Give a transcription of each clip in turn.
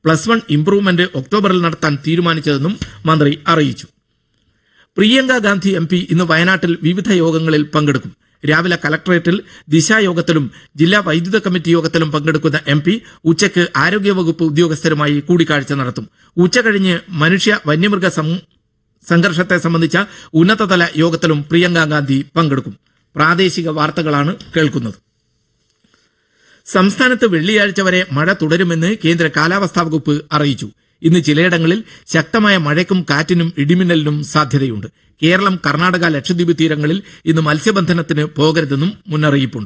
plus one improvement ഒക്ടോബറിൽ നടത്താൻ തീരുമാനിച്ചതെന്നും മന്ത്രി അറിയിച്ചു പ്രിയങ്ക ഗാന്ധി എം പി ഇന്ന് വയനാട്ടിൽ വിവിധ യോഗങ്ങളിൽ പങ്കെടുക്കും രാവിലെ കലക്ടറേറ്റിൽ ദിശായോഗത്തിലും ജില്ലാ വൈദ്യുത കമ്മിറ്റി യോഗത്തിലും പങ്കെടുക്കുന്ന എം പി ഉച്ചയ്ക്ക് ആരോഗ്യവകുപ്പ് ഉദ്യോഗസ്ഥരുമായി കൂടിക്കാഴ്ച നടത്തും ഉച്ചകഴിഞ്ഞ് മനുഷ്യ വന്യമൃഗ സം- സംഘർഷത്തെ സംബന്ധിച്ച ഉന്നതതല യോഗത്തിലും പ്രിയങ്ക ഗാന്ധി പങ്കെടുക്കും പ്രാദേശിക വാർത്തകളാണ് കേൾക്കുന്നത് സംസ്ഥാനത്ത് വെള്ളിയാഴ്ച വരെ മഴ തുടരുമെന്ന് കേന്ദ്ര കാലാവസ്ഥാ വകുപ്പ് അറിയിച്ചു ഇന്ന് ചിലയിടങ്ങളിൽ ശക്തമായ മഴയ്ക്കും കാറ്റിനും ഇടിമിന്നലിനും സാധ്യതയുണ്ട് കേരളം കർണാടക ലക്ഷദ്വീപ് തീരങ്ങളിൽ ഇന്ന് മത്സ്യബന്ധനത്തിന് പോകരുതെന്നും മുന്നറിയിപ്പുണ്ട്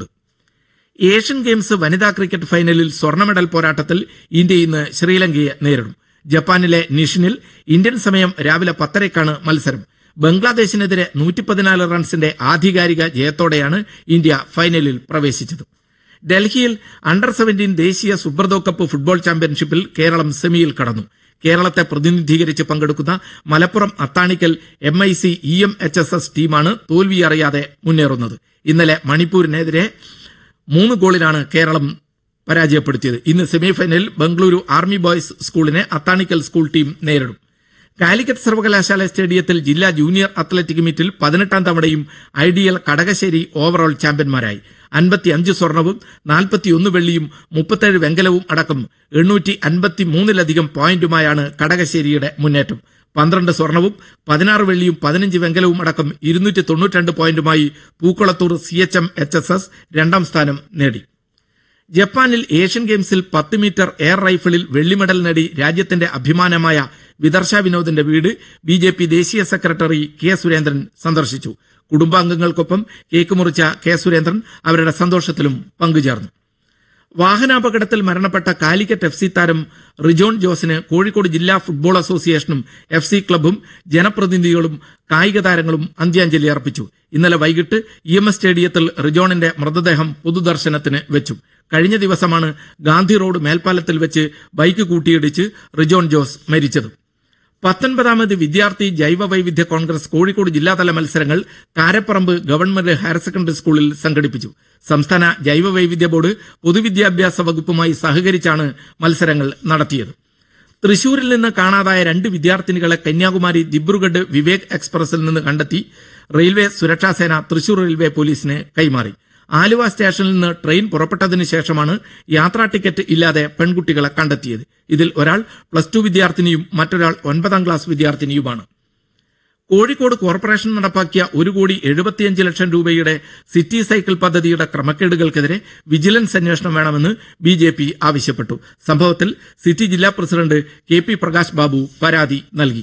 ഏഷ്യൻ ഗെയിംസ് വനിതാ ക്രിക്കറ്റ് ഫൈനലിൽ സ്വർണ്ണ മെഡൽ പോരാട്ടത്തിൽ ഇന്ത്യ ഇന്ന് ശ്രീലങ്കയെ നേരിടും ജപ്പാനിലെ നിഷിനിൽ ഇന്ത്യൻ സമയം രാവിലെ പത്തരയ്ക്കാണ് മത്സരം ബംഗ്ലാദേശിനെതിരെ നൂറ്റി പതിനാല് റൺസിന്റെ ആധികാരിക ജയത്തോടെയാണ് ഇന്ത്യ ഫൈനലിൽ പ്രവേശിച്ചത് ഡൽഹിയിൽ അണ്ടർ സെവന്റീൻ ദേശീയ സുബ്രതോ കപ്പ് ഫുട്ബോൾ ചാമ്പ്യൻഷിപ്പിൽ കേരളം സെമിയിൽ കടന്നു കേരളത്തെ പ്രതിനിധീകരിച്ച് പങ്കെടുക്കുന്ന Malappuram Athanikkal M I C E M H S S ടീമാണ് തോൽവി അറിയാതെ മുന്നേറുന്നത് ഇന്നലെ മണിപ്പൂരിനെതിരെ മൂന്ന് ഗോളിനാണ് കേരളം പരാജയപ്പെടുത്തിയത് ഇന്ന് സെമിഫൈനലിൽ ബംഗളൂരു ആർമി ബോയ്സ് സ്കൂളിനെ അത്താണിക്കൽ സ്കൂൾ ടീം നേരിടും കാലിക്കറ്റ് സർവകലാശാല സ്റ്റേഡിയത്തിൽ ജില്ലാ ജൂനിയർ അത്ലറ്റിക് മീറ്റിൽ പതിനെട്ടാം തവണയും ഐഡിയൽ കടകശ്ശേരി ഓവറോൾ ചാമ്പ്യന്മാരായി അൻപത്തിയഞ്ച് സ്വർണവും നാൽപ്പത്തിയൊന്ന് വെള്ളിയും മുപ്പത്തേഴ് വെങ്കലവും അടക്കം എണ്ണൂറ്റി അൻപത്തി മൂന്നിലധികം പോയിന്റുമായാണ് കടകശ്ശേരിയുടെ മുന്നേറ്റം പന്ത്രണ്ട് സ്വർണവും പതിനാറ് വെള്ളിയും പതിനഞ്ച് വെങ്കലവും അടക്കം ഇരുന്നൂറ്റി തൊണ്ണൂറ്റിരണ്ട് പോയിന്റുമായി Pookkulathur C H M H S S രണ്ടാം സ്ഥാനം നേടി ജപ്പാനിൽ ഏഷ്യൻ ഗെയിംസിൽ പത്ത് മീറ്റർ എയർ റൈഫിളിൽ വെള്ളി മെഡൽ നേടി രാജ്യത്തിന്റെ അഭിമാനമായ വിദർശ വിനോദിന്റെ വീട് ബി ജെ പി ദേശീയ സെക്രട്ടറി കെ സുരേന്ദ്രൻ സന്ദർശിച്ചു കുടുംബാംഗങ്ങൾക്കൊപ്പം കേക്ക് മുറിച്ച കെ സുരേന്ദ്രൻ അവരുടെ സന്തോഷത്തിലും പങ്കുചേർന്നു വാഹനാപകടത്തിൽ മരണപ്പെട്ട കാലിക്കറ്റ് എഫ് സി താരം റിജോൺ ജോസിന് കോഴിക്കോട് ജില്ലാ ഫുട്ബോൾ അസോസിയേഷനും എഫ് സി ക്ലബും ജനപ്രതിനിധികളും കായിക താരങ്ങളും അന്ത്യാഞ്ജലി അർപ്പിച്ചു ഇന്നലെ വൈകിട്ട് ഇ എം എസ് സ്റ്റേഡിയത്തിൽ റിജോണിന്റെ മൃതദേഹം പൊതുദർശനത്തിന് വെച്ചു കഴിഞ്ഞ ദിവസമാണ് ഗാന്ധി റോഡ് മേൽപ്പാലത്തിൽ വെച്ച് ബൈക്ക് കൂട്ടിയിടിച്ച് റിജോൺ ജോസ് മരിച്ചത് പത്തൊൻപതാമത് വിദ്യാർത്ഥി ജൈവ വൈവിധ്യ കോൺഗ്രസ് കോഴിക്കോട് ജില്ലാതല മത്സരങ്ങൾ കാരപ്പറമ്പ് ഗവൺമെന്റ് ഹയർ സെക്കൻഡറി സ്കൂളിൽ സംഘടിപ്പിച്ചു സംസ്ഥാന ജൈവ വൈവിധ്യ ബോർഡ് പൊതുവിദ്യാഭ്യാസ വകുപ്പുമായി സഹകരിച്ചാണ് മത്സരങ്ങൾ നടത്തിയത് തൃശൂരിൽ നിന്ന് കാണാതായ രണ്ട് വിദ്യാർത്ഥിനികളെ കന്യാകുമാരി ദിബ്രുഗഡ് വിവേക് എക്സ്പ്രസിൽ നിന്ന് കണ്ടെത്തി റെയിൽവേ സുരക്ഷാസേന തൃശൂർ റെയിൽവേ പോലീസിന് കൈമാറി ആലുവ സ്റ്റേഷനിൽ നിന്ന് ട്രെയിൻ പുറപ്പെട്ടതിന് ശേഷമാണ് യാത്രാ ടിക്കറ്റ് ഇല്ലാതെ പെൺകുട്ടികളെ കണ്ടെത്തിയത് ഇതിൽ ഒരാൾ പ്ലസ് ടു വിദ്യാർത്ഥിനിയും മറ്റൊരാൾ ഒൻപതാം ക്ലാസ് വിദ്യാർത്ഥിനിയുമാണ് കോഴിക്കോട് കോർപ്പറേഷൻ നടപ്പാക്കിയ ഒരു കോടി എഴുപത്തിയഞ്ച് ലക്ഷം രൂപയുടെ സിറ്റി സൈക്കിൾ പദ്ധതിയുടെ ക്രമക്കേടുകൾക്കെതിരെ വിജിലൻസ് അന്വേഷണം വേണമെന്ന് ബി ജെ പി ആവശ്യപ്പെട്ടു സംഭവത്തിൽ സിറ്റി ജില്ലാ president K P Prakash Babu പരാതി നൽകി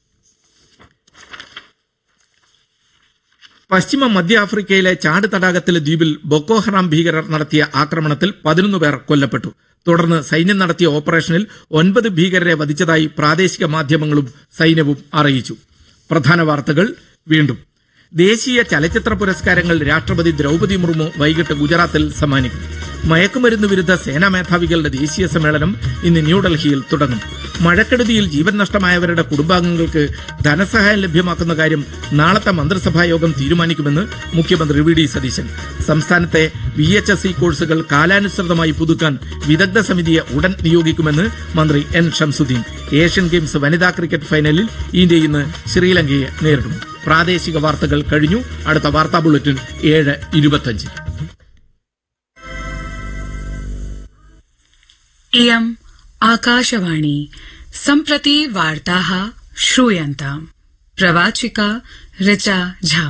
പശ്ചിമ മധ്യ ആഫ്രിക്കയിലെ ചാട് തടാകത്തിലെ ദ്വീപിൽ ബൊക്കോ ഹറാം ഭീകരർ നടത്തിയ ആക്രമണത്തിൽ പതിനൊന്ന് പേർ കൊല്ലപ്പെട്ടു തുടർന്ന് സൈന്യം നടത്തിയ ഓപ്പറേഷനിൽ ഒൻപത് ഭീകരരെ വധിച്ചതായി പ്രാദേശിക മാധ്യമങ്ങളും സൈന്യവും അറിയിച്ചു പ്രധാന വാർത്തകൾ വീണ്ടും ദേശീയ ചലച്ചിത്ര പുരസ്കാരങ്ങൾ രാഷ്ട്രപതി ദ്രൗപദി മുർമു വൈകിട്ട് ഗുജറാത്തിൽ സമ്മാനിക്കും മയക്കുമരുന്ന് വിരുദ്ധ സേനാ മേധാവികളുടെ ദേശീയ സമ്മേളനം ഇന്ന് ന്യൂഡൽഹിയിൽ തുടങ്ങും മഴക്കെടുതിയിൽ ജീവൻ നഷ്ടമായവരുടെ കുടുംബാംഗങ്ങൾക്ക് ധനസഹായം ലഭ്യമാക്കുന്ന കാര്യം നാളത്തെ മന്ത്രിസഭാ യോഗം തീരുമാനിക്കുമെന്ന് മുഖ്യമന്ത്രി വി ഡി സതീശൻ സംസ്ഥാനത്തെ വി എച്ച് എസ് സി കോഴ്സുകൾ കാലാനുസൃതമായി പുതുക്കാൻ വിദഗ്ധ സമിതിയെ ഉടൻ നിയോഗിക്കുമെന്ന് മന്ത്രി എൻ ഷംസുദ്ദീൻ ഏഷ്യൻ ഗെയിംസ് വനിതാ ക്രിക്കറ്റ് ഫൈനലിൽ ഇന്ത്യ ഇന്ന് ശ്രീലങ്കയെ നേരിടും പ്രാദേശിക വാർത്തകൾ കഴിഞ്ഞു അടുത്ത വാർത്താ ബുള്ളറ്റിൻ ഏഴ് ഇരുപത്തഞ്ച് इयम् आकाशवाणी सम्प्रति वार्ताः श्रूयन्ताम् प्रवाचिका ऋचा झा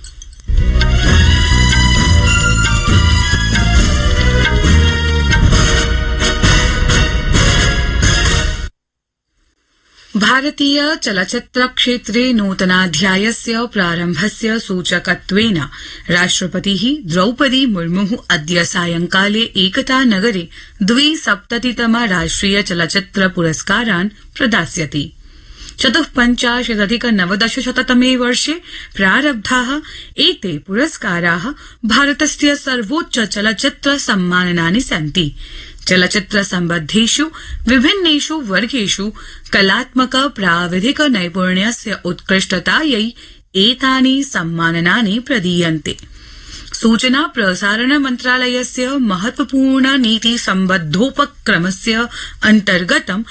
भारतीय चलच्चित्रक्षेत्रे नूतनाध्यायस्य प्रारम्भस्य सूचकत्वेन राष्ट्रपतिः द्रौपदी मुर्मुः अद्य सायंकाले एकतानगरे द्विसप्ततितम राष्ट्रिय चलच्चित्र पुरस्कारान् प्रदास्यति चतुःपञ्चाशदधिक नवदशशततमे वर्षे प्रारब्धाः एते पुरस्काराः भारतस्य सर्वोच्च चलच्चित्र सम्माननानि सन्ति चलच्चित्र सम्बद्धेषु विभिन्नेषु वर्गेषु कलात्मक प्राविधिक नैपुण्यस्य उत्कृष्टतायै एतानि सम्माननानि प्रदीयन्ते सूचना प्रसारण मन्त्रालयस्य महत्वपूर्ण नीति सम्बद्धोपक्रमस्य अन्तर्गतं